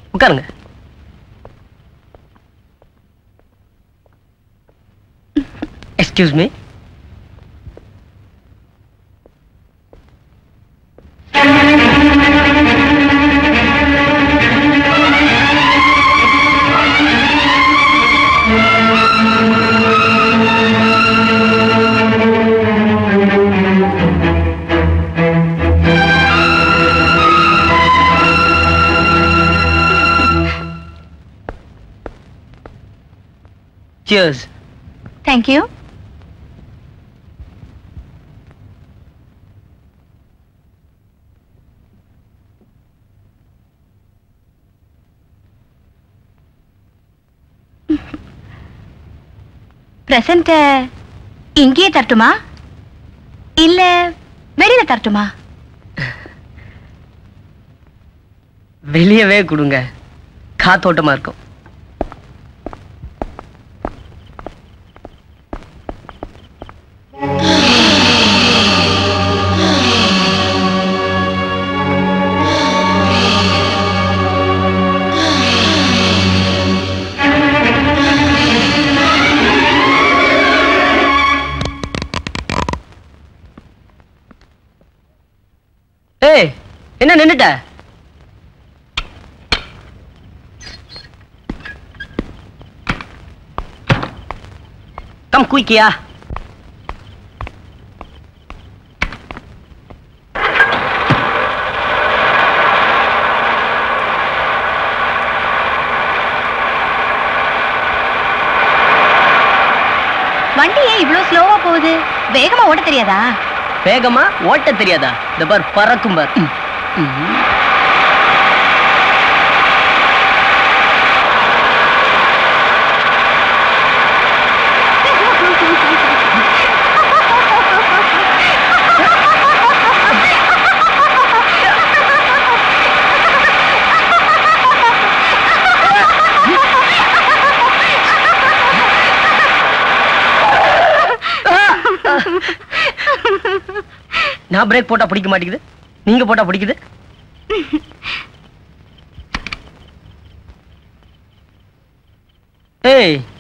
உட்காருங்க excuse me cheers thank you பிரசன்ட இங்கேயே தரட்டுமா இல்ல வெளியில தரட்டுமா வெளியவே கொடுங்க காத்தோட்டமா இருக்கும் ஏய் என்ன நின்னுட்ட கம் குயிக்கியா வண்டி ஏன் இவ்ளோ ஸ்லோவா போகுது வேகமா ஓட தெரியாதா வேகமா ஓட்ட தெரியாதா இந்த பார் பறக்கும் பார் ம், ம். நான் பிரேக் போட்டா பிடிக்க மாட்டேங்குது நீங்க போட்டா பிடிக்குது ஏய்